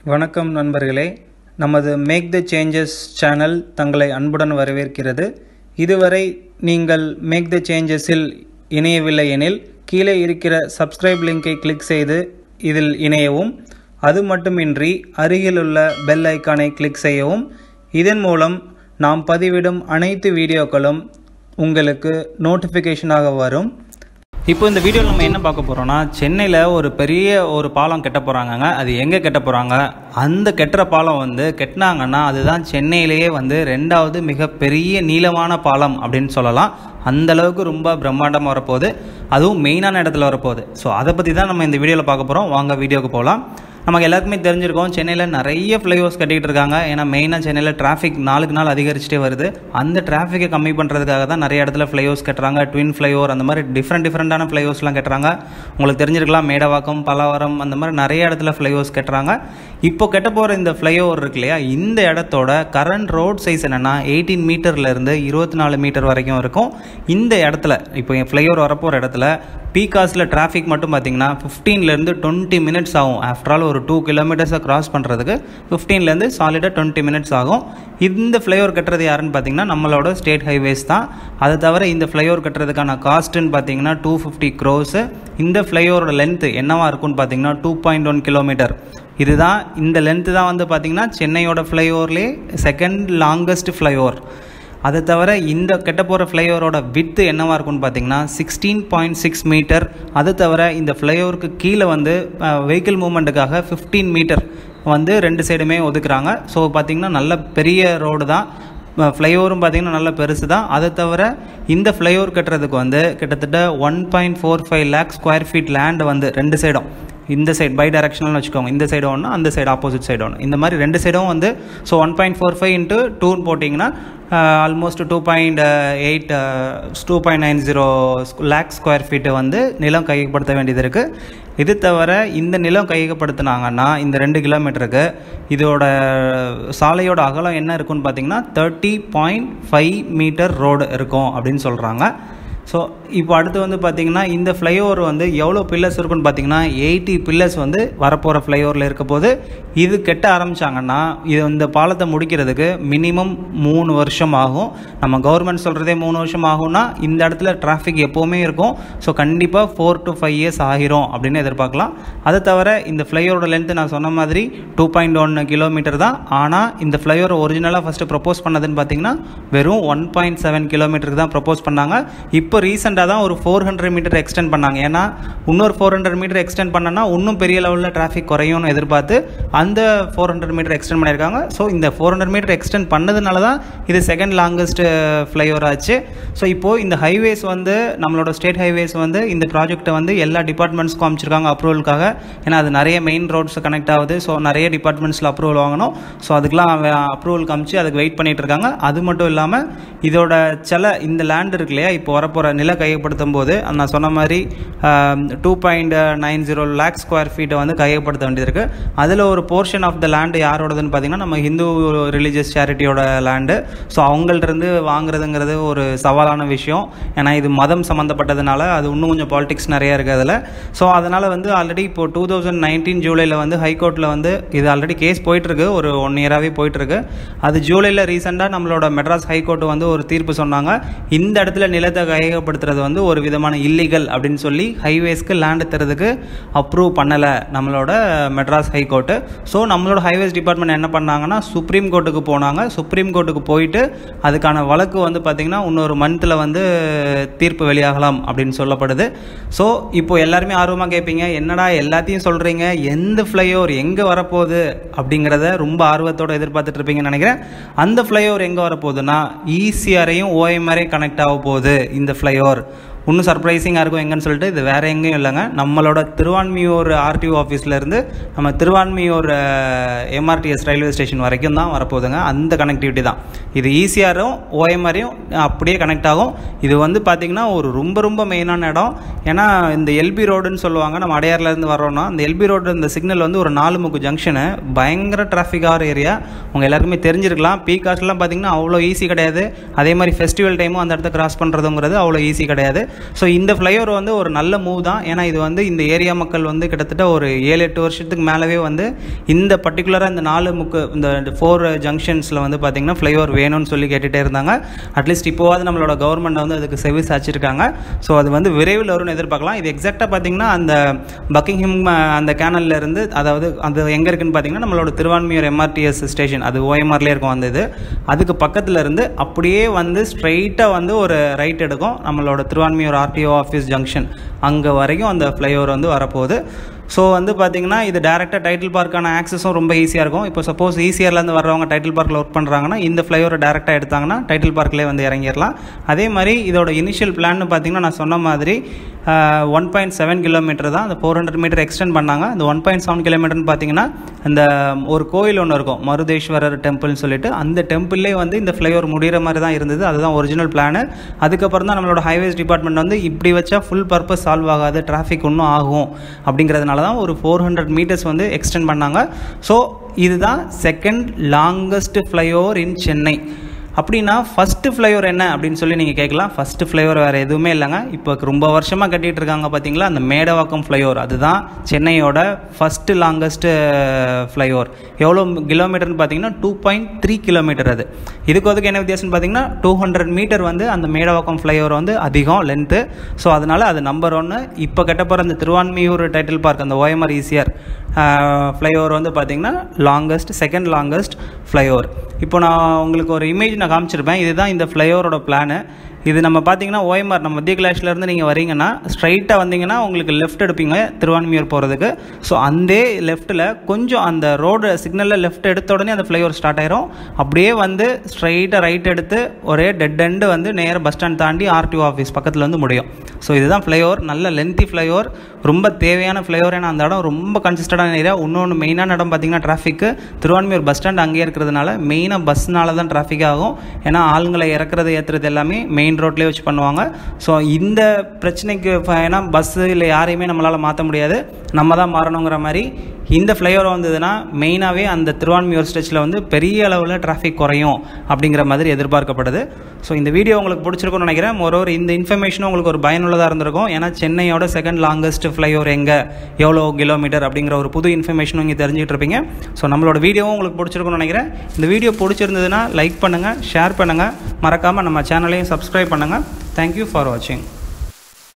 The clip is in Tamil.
வணக்கம் நண்பர்களே நமது மேக் த சேஞ்சஸ் சேனல் தங்களை அன்புடன் வரவேற்கிறது இதுவரை நீங்கள் மேக் த சேஞ்சஸில் இணையவில்லை எனில் கீழே இருக்கிற சப்ஸ்கிரைப் லிங்கை கிளிக் செய்து இதில் இணையவும் அது மட்டுமின்றி அருகிலுள்ள பெல் ஐக்கானை கிளிக் செய்யவும் இதன் மூலம் நாம் பதிவிடும் அனைத்து வீடியோக்களும் உங்களுக்கு நோட்டிஃபிகேஷனாக வரும் இப்போ இந்த வீடியோவில் நம்ம என்ன பார்க்க போகிறோம்னா சென்னையில் ஒரு பெரிய ஒரு பாலம் கட்ட போகிறாங்கங்க அது எங்கே கட்ட போகிறாங்க அந்த கெட்டுற பாலம் வந்து கெட்டினாங்கன்னா அதுதான் சென்னையிலேயே வந்து ரெண்டாவது மிகப்பெரிய நீளமான பாலம் அப்படின்னு சொல்லலாம் அந்த அளவுக்கு ரொம்ப பிரம்மாண்டமாக வரப்போகுது அதுவும் மெயினான இடத்துல வரப்போகுது ஸோ அதை பற்றி தான் நம்ம இந்த வீடியோவில் பார்க்க போகிறோம் வாங்க வீடியோக்கு போகலாம் நமக்கு எல்லாருக்குமே தெரிஞ்சிருக்கோம் சென்னையில் நிறைய ஃப்ளைஓவர்ஸ் கட்டிகிட்டு இருக்காங்க ஏன்னா மெயினாக சென்னையில் டிராஃபிக் நாளுக்கு நாள் அதிகரிச்சுட்டே வருது அந்த டிராஃபிக்கை கம்மி பண்ணுறதுக்காக தான் நிறைய இடத்துல ஃப்ளைஓவர்ஸ் கட்டுறாங்க ட்வின் ஃப்ளைஓவர் அந்த மாதிரி டிஃப்ரெண்ட் டிஃப்ரெண்ட்டான ஃப்ளைஓவர்ஸ்லாம் கட்டுறாங்க உங்களுக்கு தெரிஞ்சிருக்கலாம் மேடவாக்கம் பலவரம் அந்த மாதிரி நிறைய இடத்துல ஃப்ளைஓவர்ஸ் கட்டுறாங்க இப்போ கட்ட போகிற இந்த ஃப்ளைஓவர் இருக்கு இல்லையா இந்த இடத்தோட கரண்ட் ரோட் சைஸ் என்னென்னா எயிட்டீன் மீட்டர்லேருந்து இருபத்தி நாலு மீட்டர் வரைக்கும் இருக்கும் இந்த இடத்துல இப்போ என் ஃப்ளைஓவர் வரப்போகிற இடத்துல பீகாஸில் டிராஃபிக் மட்டும் பார்த்தீங்கன்னா ஃபிஃப்டீன்லேருந்து டுவெண்ட்டி மினிட்ஸ் ஆகும் ஆஃப்டர் ஆல் ஒரு டூ கிலோமீட்டர்ஸை கிராஸ் பண்ணுறதுக்கு ஃபிஃப்டீன்லேருந்து சாலிடாக டுவெண்ட்டி மினிட்ஸ் ஆகும் இந்த ஃப்ளைஓவர் கட்டுறது யாருன்னு பார்த்தீங்கன்னா நம்மளோட ஸ்டேட் ஹைவேஸ் தான் அதை தவிர இந்த ஃப்ளைஓவர் கட்டுறதுக்கான காஸ்ட்டுன்னு பார்த்தீங்கன்னா டூ ஃபிஃப்டி க்ரோஸு இந்த ஃப்ளைஓவரோட லென்த்து என்னவா இருக்கும்னு பார்த்தீங்கன்னா டூ பாயிண்ட் ஒன் கிலோமீட்டர் இதுதான் இந்த லென்த்து தான் வந்து பார்த்திங்கன்னா சென்னையோட ஃப்ளைஓவர்லேயே செகண்ட் லாங்கஸ்ட் ஃப்ளைஓவர் அதை தவிர இந்த கெட்ட போகிற ஃப்ளைஓவரோட வித்து என்னவாக இருக்கும்னு பார்த்தீங்கன்னா சிக்ஸ்டீன் பாயிண்ட் சிக்ஸ் மீட்டர் அது தவிர இந்த ஃப்ளைஓவருக்கு கீழே வந்து வெஹிக்கிள் மூமெண்ட்டுக்காக ஃபிஃப்டீன் மீட்டர் வந்து ரெண்டு சைடுமே ஒதுக்குறாங்க ஸோ பார்த்திங்கன்னா நல்ல பெரிய ரோடு தான் ஃப்ளைஓவரும் பார்த்திங்கன்னா நல்ல பெருசு தான் அதை தவிர இந்த ஃப்ளைஓவர் கட்டுறதுக்கு வந்து கிட்டத்தட்ட one point four five lakh square feet land வந்து ரெண்டு சைடும் இந்த சைடு பை டைரக்ஷனல்னு வச்சுக்கோங்க இந்த சைடு ஒன்று அந்த சைடு ஆப்போசிட் சைடு ஒன்று இந்த மாதிரி ரெண்டு சைடும் வந்து so one point four five into டூன்னு போட்டிங்கன்னா almost two point eight two point nine zero lakh square feet வந்து நிலம் கையகப்படுத்த வேண்டியது இருக்குது இது தவிர இந்த நிலம் கையகப்படுத்தினாங்கன்னா இந்த ரெண்டு கிலோமீட்டருக்கு இதோட சாலையோட அகலம் என்ன இருக்குன்னு பார்த்தீங்கன்னா thirty point five meter road இருக்கும் அப்படின்னு சொல்கிறாங்க ஸோ இப்போ அடுத்து வந்து பார்த்திங்கன்னா இந்த ஃப்ளைஓவர் வந்து எவ்வளோ பில்லர்ஸ் இருக்குன்னு பார்த்தீங்கன்னா எயிட்டி பில்லர்ஸ் வந்து வரப்போகிற ஃப்ளைஓவரில் இருக்க போது இது கெட்ட ஆரம்பித்தாங்கன்னா இது இந்த பாலத்தை முடிக்கிறதுக்கு மினிமம் மூணு வருஷம் ஆகும் நம்ம கவர்மெண்ட் சொல்கிறதே மூணு வருஷம் ஆகும்னா இந்த இடத்துல டிராஃபிக் எப்போவுமே இருக்கும் ஸோ கண்டிப்பாக ஃபோர் டு ஃபைவ் இயர்ஸ் ஆகிரும் அப்படின்னு எதிர்பார்க்கலாம் அதை தவிர இந்த ஃப்ளைஓவரோட லென்த்து நான் சொன்ன மாதிரி டூ பாயிண்ட் ஒன் கிலோமீட்டர் தான் ஆனால் இந்த ஃப்ளைஓவர் ஒரிஜினலாக ஃபஸ்ட்டு ப்ரப்போஸ் பண்ணதுன்னு பார்த்தீங்கன்னா வெறும் ஒன் பாயிண்ட் செவன் கிலோமீட்டருக்கு தான் ப்ரப்போஸ் பண்ணாங்க இப்போ இப்போ ரீசெண்டாக தான் ஒரு ஃபோர் ஹண்ட்ரட் மீட்டர் எக்ஸ்டெண்ட் பண்ணாங்க ஏன்னா இன்னொரு ஃபோர் ஹண்ட்ரட் மீட்டர் எக்ஸ்டெண்ட் பண்ணனா இன்னும் பெரிய லெவலில் டிராஃபிக் குறையும்னு எதிர்பார்த்து அந்த ஃபோர் ஹண்ட்ரட் மீட்டர் எக்ஸ்டெண்ட் பண்ணியிருக்காங்க ஸோ இந்த ஃபோர் ஹண்ட்ரட் மீட்டர் எக்ஸ்டெண்ட் பண்ணதுனால தான் இது செகண்ட் லாங்கஸ்ட் ஃப்ளைஓவர் ஆச்சு ஸோ இப்போது இந்த ஹைவேஸ் வந்து நம்மளோட ஸ்டேட் ஹைவேஸ் வந்து இந்த ப்ராஜெக்ட்டை வந்து எல்லா டிபார்ட்மெண்ட்ஸ்க்கும் அமைச்சிருக்காங்க அப்ரூவலுக்காக ஏன்னா அது நிறைய மெயின் ரோட்ஸ் கனெக்ட் ஆகுது ஸோ நிறைய டிபார்ட்மெண்ட்ஸில் அப்ரூவல் வாங்கணும் ஸோ அதுக்கெலாம் அப்ரூவல் காமிச்சு அதுக்கு வெயிட் பண்ணிட்டு இருக்காங்க அது மட்டும் இல்லாமல் இதோட சில இந்த லேண்ட் இருக்கு இல்லையா இப்போ வரப்போகிற நில கையப்படுத்தும் போது நான் சொன்ன மாதிரி two point nine zero lakh square ஃபீட்டை வந்து கையப்படுத்த வேண்டியது இருக்குது அதில் ஒரு போர்ஷன் ஆஃப் த லேண்டு யாரோடதுன்னு பார்த்தீங்கன்னா நம்ம ஹிந்து ரிலீஜியஸ் சேரிட்டியோட லேண்டு ஸோ அவங்கள்ட்ட வாங்குறதுங்கிறது ஒரு சவாலான விஷயம் ஏன்னா இது மதம் சம்மந்தப்பட்டதுனால அது இன்னும் கொஞ்சம் பாலிடிக்ஸ் நிறைய இருக்குது அதில் ஸோ அதனால் வந்து ஆல்ரெடி இப்போ டூ தௌசண்ட் நைன்டீன் ஜூலையில் வந்து ஹைகோர்ட்டில் வந்து இது ஆல்ரெடி கேஸ் போயிட்டுருக்கு ஒரு ஒன் இயராகவே போயிட்டுருக்கு அது ஜூலையில் ரீசெண்டாக நம்மளோட மெட்ராஸ் ஹைகோர்ட் வந்து ஒரு தீர்ப்பு சொன்னாங்க இந்த இடத்துல நிலத்தை கையகப்படுத்துறது வந்து ஒரு விதமான இல்லீகல் அப்படின்னு சொல்லி ஹைவேஸ்க்கு லேண்டு தரதுக்கு அப்ரூவ் பண்ணலை நம்மளோட மெட்ராஸ் ஹைகோர்ட்டு ஸோ நம்மளோட ஹைவேஸ் டிபார்ட்மெண்ட் என்ன பண்ணாங்கன்னா சுப்ரீம் கோர்ட்டுக்கு போனாங்க சுப்ரீம் கோர்ட்டுக்கு போயிட்டு அதுக்கான வழக்கு வந்து பார்த்திங்கன்னா இன்னொரு மந்தில் வந்து தீர்ப்பு வெளியாகலாம் அப்படின்னு சொல்லப்படுது ஸோ இப்போ எல்லாருமே ஆர்வமாக கேட்பீங்க என்னடா எல்லாத்தையும் சொல்கிறீங்க எந்த ஃப்ளைஓவர் எங்கே வரப்போகுது அப்படிங்கிறத ரொம்ப ஆர்வத்தோடு எதிர்பார்த்துட்டு இருப்பீங்கன்னு நினைக்கிறேன் அந்த ஃப்ளைஓவர் எங்கே வரப்போகுதுன்னா ஈசிஆரையும் ஓஎம்ஆரையும் கனெக்ட் ஆக போகுது இந்த ஃப்ளைஓவர் இன்னும் சர்ப்ரைசிங்காக இருக்கும் எங்கன்னு சொல்லிட்டு இது வேறு எங்கேயும் இல்லைங்க நம்மளோட திருவான்மியூர் ஆர்டிஓ ஆஃபீஸ்லேருந்து நம்ம திருவான்மியூர் எம்ஆர்டிஎஸ் ரயில்வே ஸ்டேஷன் வரைக்கும் தான் வரப்போகுதுங்க அந்த கனெக்டிவிட்டி தான் இது ஈஸியாரும் ஓஎம்ஆரையும் அப்படியே கனெக்ட் ஆகும் இது வந்து பார்த்திங்கன்னா ஒரு ரொம்ப ரொம்ப மெயினான இடம் ஏன்னா இந்த எல்பி ரோடுன்னு சொல்லுவாங்க நம்ம அடையார்லேருந்து வரோன்னா அந்த எல்பி ரோடு இந்த சிக்னல் வந்து ஒரு நாலு முக்கு ஜங்ஷனு பயங்கர டிராஃபிக் ஆகிற ஏரியா உங்கள் எல்லாருக்குமே தெரிஞ்சிருக்கலாம் பீக் காஸ்ட்லாம் பார்த்திங்கன்னா அவ்வளோ ஈஸி கிடையாது அதே மாதிரி ஃபெஸ்டிவல் டைமும் அந்த இடத்த கிராஸ் பண்ணுறதுங்கிறது அவ்வளோ ஈஸி கிடையாது ஸோ இந்த ஃப்ளைஓவர் வந்து ஒரு நல்ல மூவ் தான் ஏன்னா இது வந்து இந்த ஏரியா மக்கள் வந்து கிட்டத்தட்ட ஒரு ஏழு எட்டு வருஷத்துக்கு மேலவே வந்து இந்த பர்டிகுலராக இந்த நாலு முக்கு இந்த ஃபோர் ஜங்ஷன்ஸில் வந்து பார்த்திங்கன்னா ஃப்ளைஓவர் வேணும்னு சொல்லி கேட்டுகிட்டே இருந்தாங்க அட்லீஸ்ட் இப்போவாது நம்மளோட கவர்மெண்ட் வந்து அதுக்கு செவி சாச்சிருக்காங்க ஸோ அது வந்து விரைவில் வரும்னு எதிர்பார்க்கலாம் இது எக்ஸாக்டாக பார்த்தீங்கன்னா அந்த பக்கிங்ஹம் அந்த கேனல்ல இருந்து அதாவது அது எங்கே இருக்குன்னு பார்த்தீங்கன்னா நம்மளோட திருவான்மியூர் எம்ஆர்டிஎஸ் ஸ்டேஷன் அது ஓஎம்ஆர்லேயே இருக்கும் அந்த இது அதுக்கு பக்கத்தில் இருந்து அப்படியே வந்து ஸ்ட்ரைட்டாக வந்து ஒரு ரைட் எடுக்கும் நம்மளோட திருவான்மியூர் ஆர்டிஓ ஆஃபீஸ் ஜங்ஷன் அங்கே வரைக்கும் அந்த ஃப்ளைஓவர் வந்து வரப்போகுது ஸோ வந்து பார்த்தீங்கன்னா இது டேரெக்டாக டைட்டில் பார்க்கான ஆக்சஸும் ரொம்ப ஈஸியாக இருக்கும் இப்போ சப்போஸ் ஈஸியர்லேருந்து வர்றவங்க டைட்டில் பார்க்கில் ஒர்க் பண்ணுறாங்கன்னா இந்த ஃப்ளைஓவரை டேரெக்டாக எடுத்தாங்கன்னா டைட்டில் பார்க்லேயே வந்து இறங்கிடலாம் அதே மாதிரி இதோட இனிஷியல் பிளான்னு பார்த்தீங்கன்னா நான் சொன்ன மாதிரி ஒன் பாயிண்ட் செவன் கிலோமீட்டர் தான் அந்த ஃபோர் ஹண்ட்ரட் மீட்டர் எக்ஸ்டெண்ட் பண்ணாங்க அந்த ஒன் பாயிண்ட் செவன் கிலோமீட்டர்னு பார்த்தீங்கன்னா அந்த ஒரு கோயில் ஒன்று இருக்கும் மருதேஸ்வரர் டெம்பிள்னு சொல்லிட்டு அந்த டெம்பிள்லே வந்து இந்த ஃப்ளைஓவர் முடிகிற மாதிரி தான் இருந்தது அதுதான் ஒரிஜினல் பிளானு அதுக்கப்புறம் தான் நம்மளோட ஹைவேஸ் டிபார்ட்மெண்ட் வந்து இப்படி வச்சா ஃபுல் பர்பஸ் சால்வ் ஆகாது டிராஃபிக் இன்னும் ஆகும் அப்படிங்கிறதுனால தான் ஒரு ஃபோர் ஹண்ட்ரட் மீட்டர்ஸ் வந்து எக்ஸ்டெண்ட் பண்ணாங்க ஸோ இதுதான் second longest flyover in Chennai அப்படின்னா ஃபஸ்ட்டு ஃப்ளைஓவர் என்ன அப்படின்னு சொல்லி நீங்கள் கேட்கலாம் ஃபஸ்ட்டு ஃப்ளைஓவர் வேறு எதுவுமே இல்லைங்க இப்போ ரொம்ப வருஷமாக கட்டிகிட்டு இருக்காங்க பார்த்தீங்களா அந்த மேடவாக்கம் ஃப்ளைஓவர் அதுதான் சென்னையோட ஃபஸ்ட்டு லாங்கஸ்ட்டு ஃப்ளைஓவர் எவ்வளோ கிலோமீட்டர்னு பார்த்தீங்கன்னா டூ பாயிண்ட் த்ரீ கிலோமீட்டர் அது இதுக்கு அதுக்கு என்ன வித்தியாசம்னு பார்த்தீங்கன்னா டூ ஹண்ட்ரட் மீட்டர் வந்து அந்த மேடவாக்கம் ஃப்ளைஓவர் வந்து அதிகம் லென்த்து ஸோ அதனால் அது நம்பர் ஒன்று இப்போ கட்ட போகிற அந்த திருவான்மியூர் டைட்டில் பார்க் அந்த ஓஎம்ஆர் ஈசிஆர் ஃப்ளைஓவர் வந்து பார்த்திங்கன்னா லாங்கஸ்ட் செகண்ட் லாங்கஸ்ட் ஃப்ளைஓவர் இப்போ நான் உங்களுக்கு ஒரு இமேஜ் நான் காமிச்சிருப்பேன் இதுதான் இந்த ஃப்ளைஓவரோட பிளானு இது நம்ம பார்த்தீங்கன்னா ஓஎம்ஆர் நம்ம மத்திய கிளாஷ்லேருந்து நீங்கள் வரீங்கன்னா ஸ்ட்ரைட்டாக வந்தீங்கன்னா உங்களுக்கு லெஃப்ட் எடுப்பீங்க திருவான்மியூர் போகிறதுக்கு ஸோ அந்த லெஃப்ட்டில் கொஞ்சம் அந்த ரோடு சிக்னலில் லெஃப்ட் எடுத்த உடனே அந்த ஃப்ளைஓவர் ஸ்டார்ட் ஆயிரும் அப்படியே வந்து ஸ்ட்ரைட்டாக ரைட் எடுத்து ஒரே டெட் எண்டு வந்து நேராக பஸ் ஸ்டாண்ட் தாண்டி ஆர்டிஓ ஆஃபீஸ் பக்கத்தில் வந்து முடியும் ஸோ இதுதான் ஃப்ளைஓவர் நல்ல லென்த்தி ஃப்ளைஓவர் ரொம்ப தேவையான ஃப்ளைஓவர் ஏன்னா அந்த இடம் ரொம்ப கன்சிஸ்டடான ஏரியா இன்னொன்று மெயினான இடம் பார்த்தீங்கன்னா டிராஃபிக்கு திருவான்மியூர் பஸ் ஸ்டாண்ட் அங்கேயே இருக்கிறதுனால மெயினாக பஸ்னால தான் டிராஃபிக் ஆகும் ஏன்னா ஆளுங்களை இறக்குறது ஏற்றுறது எல்லாமே மெயின் ரோட்லேயே வச்சு பண்ணுவாங்க ஸோ இந்த பிரச்சனைக்கு ஏன்னா பஸ்ஸு இல்லை யாரையுமே நம்மளால் மாற்ற முடியாது நம்ம தான் மாறணுங்கிற மாதிரி இந்த ஃப்ளைஓவர் வந்ததுன்னா மெயினாகவே அந்த திருவான்மியூர் ஸ்டேச்சில் வந்து பெரிய அளவில் டிராஃபிக் குறையும் அப்படிங்கிற மாதிரி எதிர்பார்க்கப்படுது ஸோ இந்த வீடியோ உங்களுக்கு பிடிச்சிருக்கும்னு நினைக்கிறேன் மொரோவர் இந்த இன்ஃபர்மேஷனும் உங்களுக்கு ஒரு பயனுள்ளதாக இருந்திருக்கும் ஏன்னா சென்னையோட செகண்ட் லாங்கஸ்ட் ஃப்ளைஓவர் எங்கே எவ்வளோ கிலோமீட்டர் அப்படிங்கிற ஒரு புது இன்ஃபர்மேஷனும் இங்கே தெரிஞ்சுட்டு இருப்பீங்க ஸோ நம்மளோட வீடியோவும் உங்களுக்கு பிடிச்சிருக்கும்னு நினைக்கிறேன் இந்த வீடியோ பிடிச்சிருந்ததுன்னா லைக் பண்ணுங்கள் ஷேர் பண்ணுங்கள் மறக்காமல் நம்ம சேனலையும் சப்ஸ்கிரைப் பண்ணுங்கள் தேங்க்யூ ஃபார் வாட்சிங்